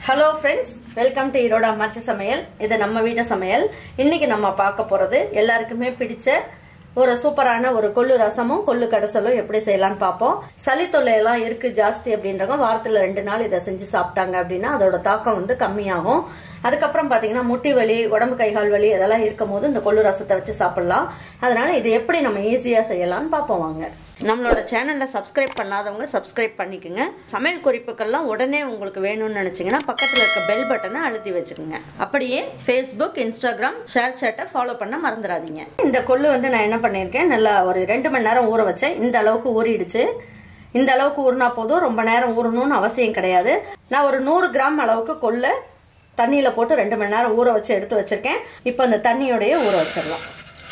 hello friends welcome to Erode Ammachi Samayal இது நம்ம வீட்டு சமையல் இன்னைக்கு நம்ம பார்க்க போறது எல்லாருக்குமே பிடிச்ச ஒரு சூப்பரான ஒரு கொள்ளு ரசமும் கொள்ளு கடைசலும் எப்படி செய்யலாம்னு பார்ப்போம் சளி தொல்லையெல்லாம் இருக்கு ஜாஸ்தி அப்படின்றவங்க வாரத்தில் ரெண்டு நாள் இதை செஞ்சு சாப்பிட்டாங்க அப்படின்னா அதோட தாக்கம் வந்து கம்மியாகும் அதுக்கப்புறம் பார்த்தீங்கன்னா முட்டி வலி உடம்பு கைகால் வலி இதெல்லாம் இருக்கும் போது இந்த கொள்ளு ரசத்தை வச்சு சாப்பிடலாம் அதனால இது எப்படி நம்ம ஈஸியாக செய்யலாம்னு பார்ப்போம் வாங்க நம்மளோட சேனலில் சப்ஸ்கிரைப் பண்ணாதவங்க சப்ஸ்கிரைப் பண்ணிக்கோங்க சமையல் குறிப்புக்கள்லாம் உடனே உங்களுக்கு வேணும்னு நினச்சிங்கன்னா பக்கத்தில் இருக்க பெல் பட்டனை அழுத்தி வச்சுக்கோங்க அப்படியே ஃபேஸ்புக் இன்ஸ்டாகிராம் ஷேர் சேட்டை ஃபாலோ பண்ண மறந்துடாதீங்க இந்த கொள்ளு வந்து நான் என்ன பண்ணியிருக்கேன் நல்லா ஒரு ரெண்டு மணி நேரம் ஊற வச்சேன் இந்த அளவுக்கு ஊறிடுச்சு இந்த அளவுக்கு ஊறினா போதும் ரொம்ப நேரம் ஊறணும்னு அவசியம் கிடையாது நான் ஒரு நூறு கிராம் அளவுக்கு கொள்ளை தண்ணியில் போட்டு ரெண்டு மணி நேரம் ஊற வச்சு எடுத்து வச்சிருக்கேன் இப்போ அந்த தண்ணியோடய ஊற வச்சிடலாம்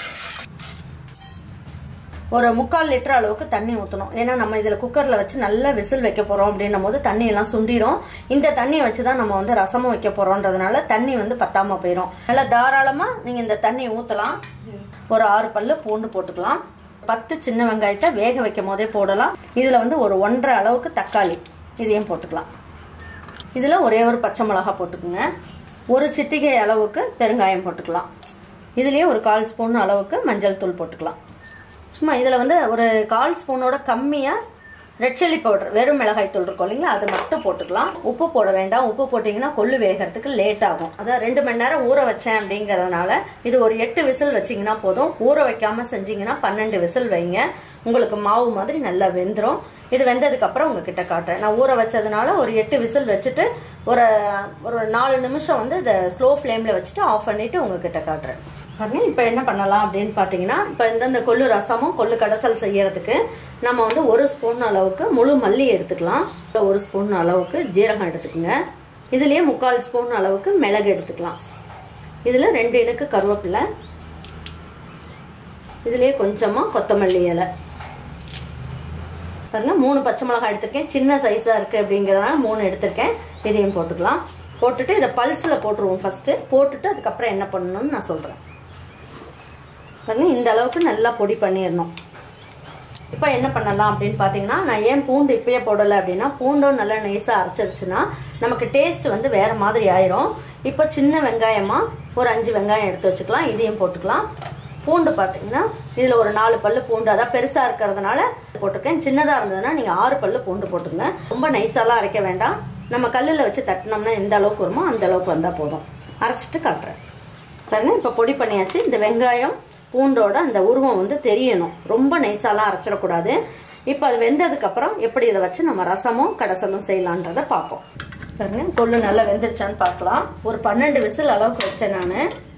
ஒரு முக்கால் லிட்டர் அளவுக்கு தண்ணி ஊற்றணும் ஏன்னா நம்ம இதில் குக்கரில் வச்சு நல்லா விசில் வைக்க போகிறோம் அப்படின்னும் போது தண்ணியெல்லாம் சுண்டிரும் இந்த தண்ணியை வச்சு தான் நம்ம வந்து ரசமும் வைக்க போகிறோன்றதுனால தண்ணி வந்து பத்தாமல் போயிடும் நல்லா தாராளமாக நீங்கள் இந்த தண்ணியை ஊற்றலாம் ஒரு ஆறு பல்லு பூண்டு போட்டுக்கலாம் பத்து சின்ன வெங்காயத்தை வேக வைக்கும் போதே போடலாம் இதில் வந்து ஒரு ஒன்றரை அளவுக்கு தக்காளி இதையும் போட்டுக்கலாம் இதில் ஒரே ஒரு பச்சை மிளகா போட்டுக்குங்க ஒரு சிட்டிகை அளவுக்கு பெருங்காயம் போட்டுக்கலாம் இதுலேயே ஒரு கால் ஸ்பூன் அளவுக்கு மஞ்சள் தூள் போட்டுக்கலாம் சும்மா இதில் வந்து ஒரு கால் ஸ்பூனோட கம்மியாக ரெட் சில்லி பவுடர் வெறும் மிளகாய் தூள் இருக்கும் இல்லைங்களா அது மட்டும் போட்டுக்கலாம் உப்பு போட வேண்டாம் உப்பு போட்டிங்கன்னா கொள்ளு வேகிறதுக்கு லேட் ஆகும் அதான் ரெண்டு மணி நேரம் ஊற வச்சேன் அப்படிங்கிறதுனால இது ஒரு எட்டு விசில் வச்சிங்கன்னா போதும் ஊற வைக்காமல் செஞ்சீங்கன்னா பன்னெண்டு விசில் வைங்க உங்களுக்கு மாவு மாதிரி நல்லா வெந்துடும் இது வெந்ததுக்கு அப்புறம் உங்ககிட்ட காட்டுறேன் நான் ஊற வச்சதுனால ஒரு எட்டு விசில் வச்சுட்டு ஒரு ஒரு நாலு நிமிஷம் வந்து இதை ஸ்லோ ஃப்ளேமில் வச்சுட்டு ஆஃப் பண்ணிவிட்டு உங்ககிட்ட காட்டுறேன் பாருங்க இப்போ என்ன பண்ணலாம் அப்படின்னு பார்த்தீங்கன்னா இப்போ இந்த கொள்ளு ரசமும் கொள்ளு கடைசல் செய்யறதுக்கு நம்ம வந்து ஒரு ஸ்பூன் அளவுக்கு முழு மல்லி எடுத்துக்கலாம் ஒரு ஸ்பூன் அளவுக்கு ஜீரகம் எடுத்துக்கோங்க இதுலேயே முக்கால் ஸ்பூன் அளவுக்கு மிளகு எடுத்துக்கலாம் இதில் ரெண்டு இனுக்கு கருவேப்பிலை இதுலேயே கொஞ்சமாக கொத்தமல்லி இலை பாருங்க மூணு பச்சை மிளகாய் எடுத்திருக்கேன் சின்ன சைஸாக இருக்குது அப்படிங்கிறதுனால மூணு எடுத்திருக்கேன் இதையும் போட்டுக்கலாம் போட்டுட்டு இதை பல்ஸில் போட்டுருவோம் ஃபஸ்ட்டு போட்டுட்டு அதுக்கப்புறம் என்ன பண்ணணும்னு நான் சொல்கிறேன் பாருங்க இந்த அளவுக்கு நல்லா பொடி பண்ணிடணும் இப்போ என்ன பண்ணலாம் அப்படின்னு பார்த்தீங்கன்னா நான் ஏன் பூண்டு இப்பயே போடலை அப்படின்னா பூண்டும் நல்லா நைஸாக அரைச்சிருச்சுன்னா நமக்கு டேஸ்ட் வந்து வேறு மாதிரி ஆயிரும் இப்போ சின்ன வெங்காயமாக ஒரு அஞ்சு வெங்காயம் எடுத்து வச்சுக்கலாம் இதையும் போட்டுக்கலாம் பூண்டு பார்த்தீங்கன்னா இதில் ஒரு நாலு பல்லு பூண்டு அதான் பெருசாக இருக்கிறதுனால போட்டிருக்கேன் சின்னதாக இருந்ததுன்னா நீங்கள் ஆறு பல்லு பூண்டு போட்டுங்க ரொம்ப நைஸாலாம் அரைக்க வேண்டாம் நம்ம கல்லில் வச்சு தட்டினோம்னா எந்த அளவுக்கு வருமோ அந்த அளவுக்கு வந்தால் போதும் அரைச்சிட்டு காட்டுறேன் பாருங்க இப்போ பொடி பண்ணியாச்சு இந்த வெங்காயம் பூண்டோட அந்த உருவம் வந்து தெரியணும் ரொம்ப நைஸாலாம் அரைச்சிடக்கூடாது இப்போ அது வெந்ததுக்கப்புறம் எப்படி இதை வச்சு நம்ம ரசமும் கடைசலும் செய்யலான்றதை பார்ப்போம் பாருங்க கொள்ளு நல்லா வெந்துருச்சான்னு பார்க்கலாம் ஒரு பன்னெண்டு விசில் அளவுக்கு வச்சேன் நான்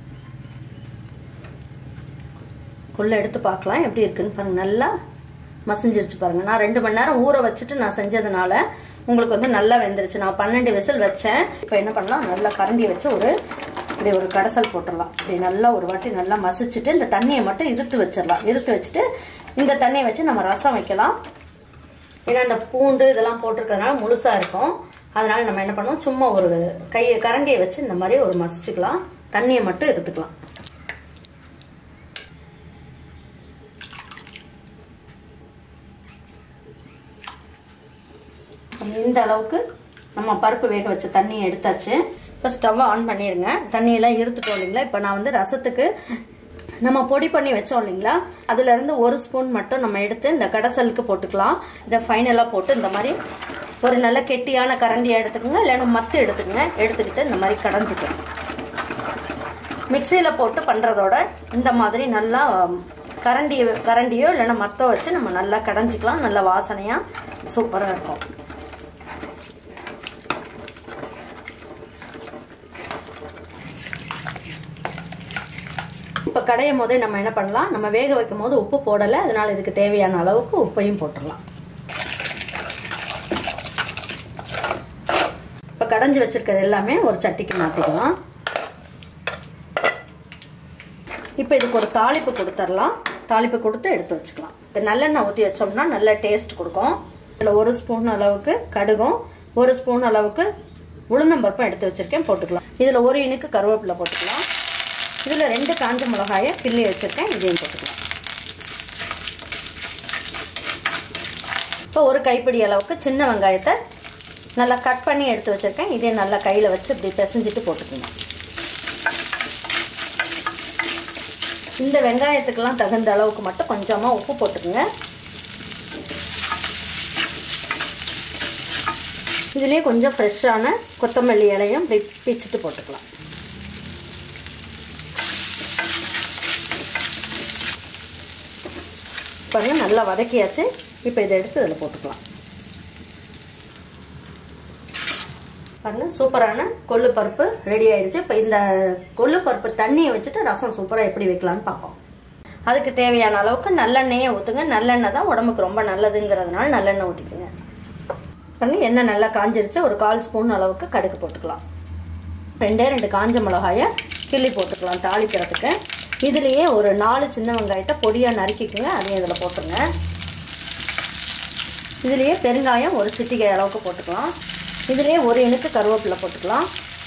கொள்ளு எடுத்து பார்க்கலாம் எப்படி இருக்குன்னு பாருங்க நல்லா மசிஞ்சிருச்சு பாருங்க நான் ரெண்டு மணி நேரம் ஊற வச்சுட்டு நான் செஞ்சதுனால உங்களுக்கு வந்து நல்லா வெந்துருச்சு நான் பன்னெண்டு விசில் வச்சேன் இப்போ என்ன பண்ணலாம் நல்லா கரண்டி வச்சு ஒரு இப்படி ஒரு கடைசல் போட்டுடலாம் இப்படி நல்லா ஒரு வாட்டி நல்லா மசிச்சுட்டு இந்த தண்ணியை மட்டும் இருத்து வச்சிடலாம் இருத்து வச்சுட்டு இந்த தண்ணியை வச்சு நம்ம ரசம் வைக்கலாம் ஏன்னா இந்த பூண்டு இதெல்லாம் போட்டிருக்கிறதுனால முழுசாக இருக்கும் அதனால நம்ம என்ன பண்ணுவோம் சும்மா ஒரு கையை கரண்டியை வச்சு இந்த மாதிரி ஒரு மசிச்சுக்கலாம் தண்ணியை மட்டும் எடுத்துக்கலாம் இந்த அளவுக்கு நம்ம பருப்பு வேக வச்ச தண்ணியை எடுத்தாச்சு இப்போ ஸ்டவ்வை ஆன் பண்ணிடுங்க தண்ணியெல்லாம் இருத்துட்டோம் இல்லைங்களா இப்போ நான் வந்து ரசத்துக்கு நம்ம பொடி பண்ணி வச்சோம் இல்லைங்களா அதுலேருந்து ஒரு ஸ்பூன் மட்டும் நம்ம எடுத்து இந்த கடைசலுக்கு போட்டுக்கலாம் இதை ஃபைனலாக போட்டு இந்த மாதிரி ஒரு நல்ல கெட்டியான கரண்டியாக எடுத்துக்கோங்க இல்லைன்னா மத்து எடுத்துக்கோங்க எடுத்துக்கிட்டு இந்த மாதிரி கடைஞ்சிக்கலாம் மிக்சியில் போட்டு பண்ணுறதோட இந்த மாதிரி நல்லா கரண்டி கரண்டியோ இல்லைன்னா மத்தோ வச்சு நம்ம நல்லா கடைஞ்சிக்கலாம் நல்ல வாசனையாக சூப்பராக இருக்கும் இப்போ கடையும் போதே நம்ம என்ன பண்ணலாம் நம்ம வேக வைக்கும் போது உப்பு போடலை அதனால் இதுக்கு தேவையான அளவுக்கு உப்பையும் போட்டுடலாம் இப்போ கடைஞ்சி வச்சிருக்கிறது எல்லாமே ஒரு சட்டிக்கு மாற்றிக்கலாம் இப்போ இதுக்கு ஒரு தாளிப்பு கொடுத்துடலாம் தாளிப்பு கொடுத்து எடுத்து வச்சுக்கலாம் இப்போ நல்லெண்ணெய் ஊற்றி வச்சோம்னா நல்ல டேஸ்ட் கொடுக்கும் இதில் ஒரு ஸ்பூன் அளவுக்கு கடுகும் ஒரு ஸ்பூன் அளவுக்கு உளுந்தம்பருப்பும் எடுத்து வச்சுருக்கேன் போட்டுக்கலாம் இதில் ஒரு இனுக்கு கருவேப்பிலை போட்டுக்கலாம் இதில் ரெண்டு காஞ்ச மிளகாயை கிள்ளி வச்சுருக்கேன் இதையும் போட்டுக்கலாம் இப்போ ஒரு கைப்பிடி அளவுக்கு சின்ன வெங்காயத்தை நல்லா கட் பண்ணி எடுத்து வச்சுருக்கேன் இதே நல்லா கையில் வச்சு இப்படி பிசைஞ்சிட்டு போட்டுக்கோங்க இந்த வெங்காயத்துக்கெல்லாம் தகுந்த அளவுக்கு மட்டும் கொஞ்சமாக உப்பு போட்டுக்குங்க இதுலேயே கொஞ்சம் ஃப்ரெஷ்ஷான கொத்தமல்லி இலையும் இப்படி பிச்சுட்டு போட்டுக்கலாம் பாருங்க நல்லா வதக்கியாச்சு இப்போ இதை எடுத்து இதில் போட்டுக்கலாம் பாருங்க சூப்பரான கொள்ளு பருப்பு ரெடி ஆயிடுச்சு இப்போ இந்த கொள்ளு பருப்பு தண்ணியை வச்சுட்டு ரசம் சூப்பராக எப்படி வைக்கலான்னு பார்ப்போம் அதுக்கு தேவையான அளவுக்கு நல்லெண்ணெயை ஊற்றுங்க நல்லெண்ணெய் தான் உடம்புக்கு ரொம்ப நல்லதுங்கிறதுனால நல்லெண்ணெய் ஊற்றிக்குங்க பாருங்க எண்ணெய் நல்லா காஞ்சிருச்சு ஒரு கால் ஸ்பூன் அளவுக்கு கடுகு போட்டுக்கலாம் ரெண்டே ரெண்டு காஞ்ச மிளகாயை கிள்ளி போட்டுக்கலாம் தாளிக்கிறதுக்கு இதுலேயே ஒரு நாலு சின்ன வெங்காயத்தை பொடியாக நறுக்கிக்குங்க அதையும் இதில் போட்டுருங்க இதுலேயே பெருங்காயம் ஒரு சிட்டிகை அளவுக்கு போட்டுக்கலாம் இதுலேயே ஒரு இனுக்கு கருவேப்பிலை போட்டுக்கலாம்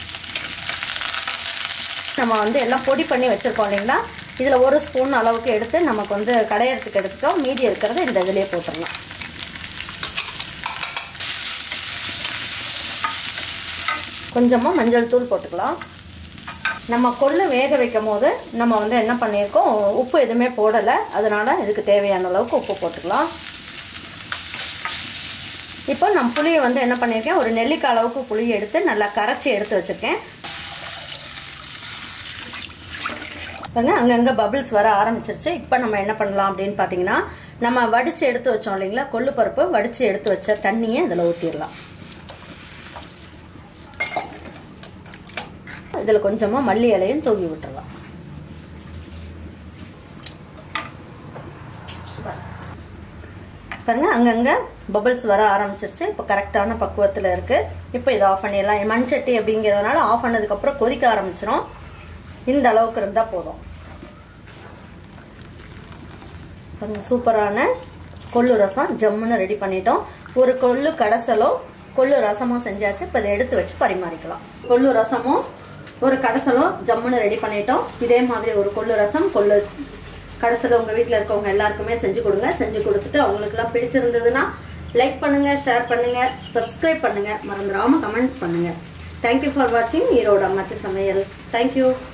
நம்ம வந்து எல்லாம் பொடி பண்ணி வச்சுருக்கோம் இல்லைங்களா இதில் ஒரு ஸ்பூன் அளவுக்கு எடுத்து நமக்கு வந்து கடையறதுக்கு எடுத்துட்டோம் மீதி இருக்கிறத இந்த இதிலே போட்டுடலாம் கொஞ்சமாக மஞ்சள் தூள் போட்டுக்கலாம் நம்ம கொள்ளு வேக வைக்கும் போது நம்ம வந்து என்ன பண்ணியிருக்கோம் உப்பு எதுவுமே போடலை அதனால் இதுக்கு தேவையான அளவுக்கு உப்பு போட்டுக்கலாம் இப்போ நான் புளியை வந்து என்ன பண்ணியிருக்கேன் ஒரு நெல்லிக்காய் அளவுக்கு புளியை எடுத்து நல்லா கரைச்சி எடுத்து வச்சுருக்கேன் பாருங்க அங்கங்கே பபிள்ஸ் வர ஆரம்பிச்சிருச்சு இப்போ நம்ம என்ன பண்ணலாம் அப்படின்னு பார்த்தீங்கன்னா நம்ம வடித்து எடுத்து வச்சோம் இல்லைங்களா கொள்ளு பருப்பு வடித்து எடுத்து வச்ச தண்ணியை இதில் ஊற்றிடலாம் இதில் கொஞ்சமாக மல்லி இலையும் தூவி விட்டுறலாம் பாருங்க அங்கங்கே பபிள்ஸ் வர ஆரம்பிச்சிருச்சு இப்போ கரெக்டான பக்குவத்தில் இருக்குது இப்போ இதை ஆஃப் பண்ணிடலாம் மண் சட்டி அப்படிங்கிறதுனால ஆஃப் பண்ணதுக்கப்புறம் கொதிக்க ஆரம்பிச்சிடும் இந்த அளவுக்கு இருந்தால் போதும் பாருங்க சூப்பரான கொள்ளு ரசம் ஜம்முன்னு ரெடி பண்ணிட்டோம் ஒரு கொள்ளு கடைசலோ கொள்ளு ரசமும் செஞ்சாச்சு இப்போ இதை எடுத்து வச்சு பரிமாறிக்கலாம் கொள்ளு ரசமும் ஒரு கடைசலும் ஜம்முன்னு ரெடி பண்ணிட்டோம் இதே மாதிரி ஒரு கொள்ளு ரசம் கொள்ளு கடைசியில் உங்கள் வீட்டில் இருக்கவங்க எல்லாருக்குமே செஞ்சு கொடுங்க செஞ்சு கொடுத்துட்டு அவங்களுக்குலாம் பிடிச்சிருந்ததுன்னா லைக் பண்ணுங்கள் ஷேர் பண்ணுங்கள் சப்ஸ்கிரைப் பண்ணுங்கள் மறந்துடாமல் கமெண்ட்ஸ் பண்ணுங்கள் தேங்க்யூ ஃபார் வாட்சிங் ஈரோடு அம்மாச்சி சமையல் தேங்க்யூ